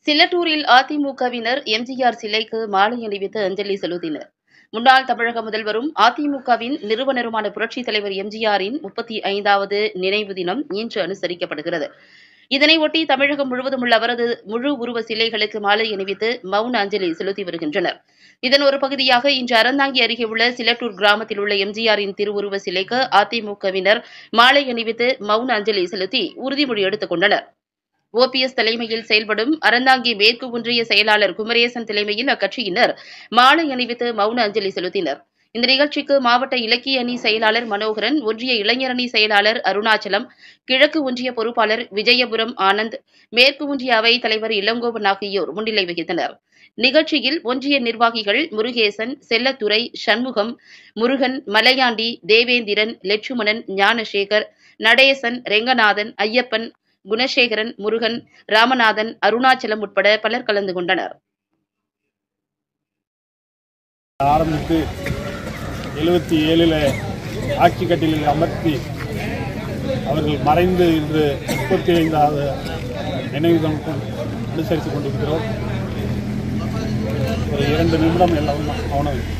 சில்லட்டூரில் அதிமுகவினர் எம்ஜிஆர் சிலைக்கு மாலை அணிவித்து அஞ்சலி செலுத்தினர் முன்னாள் தமிழக முதல்வரும் அதிமுகவின் நிறுவனருமான புரட்சித் தலைவர் எம்ஜிஆரின் முப்பத்தி ஐந்தாவது நினைவு தினம் இன்று அனுசரிக்கப்படுகிறது இதனையொட்டி தமிழகம் முழுவதும் உள்ள அவரது முழு உருவ சிலைகளுக்கு மாலை அணிவித்து மௌன அஞ்சலி செலுத்தி வருகின்றனர் இதன் ஒரு பகுதியாக இன்று அறந்தாங்கி அருகே உள்ள சிலட்டூர் கிராமத்தில் உள்ள எம்ஜிஆரின் திருவுருவ சிலைக்கு அதிமுகவினர் மாலை அணிவித்து மௌன அஞ்சலி செலுத்தி உறுதிமொழி எடுத்துக் கொண்டனர் ஓபிஎஸ் தலைமையில் செயல்படும் அறந்தாங்கி மேற்கு ஒன்றிய செயலாளர் குமரேசன் தலைமையில் அக்கட்சியினர் மாலை அணிவித்து மௌன அஞ்சலி செலுத்தினர் இந்த நிகழ்ச்சிக்கு மாவட்ட இலக்கிய அணி செயலாளர் மனோகரன் ஒன்றிய இளைஞரணி செயலாளர் அருணாச்சலம் கிழக்கு ஒன்றிய பொறுப்பாளர் விஜயபுரம் ஆனந்த் மேற்கு ஒன்றிய அவை தலைவர் இளங்கோவன் ஆகியோர் முன்னிலை வகித்தனர் நிகழ்ச்சியில் ஒன்றிய நிர்வாகிகள் முருகேசன் செல்லத்துறை சண்முகம் முருகன் மலையாண்டி தேவேந்திரன் லட்சுமணன் ஞானசேகர் நடேசன் ரெங்கநாதன் ஐயப்பன் குணசேகரன் முருகன் ராமநாதன் அருணாச்சலம் உட்பட பலர் கலந்து கொண்டனர் ஆரம்பித்து எழுபத்தி ஏழில் ஆட்சி கட்டிலில் அமர்த்தி அவர்கள் மறைந்து இன்று முப்பத்தி ஐந்தாவது நினைவு தினம் அனுசரித்துக் கொண்டிருக்கிறோம் ஒரு இரண்டு நிமிடம் எல்லாம் மௌனம்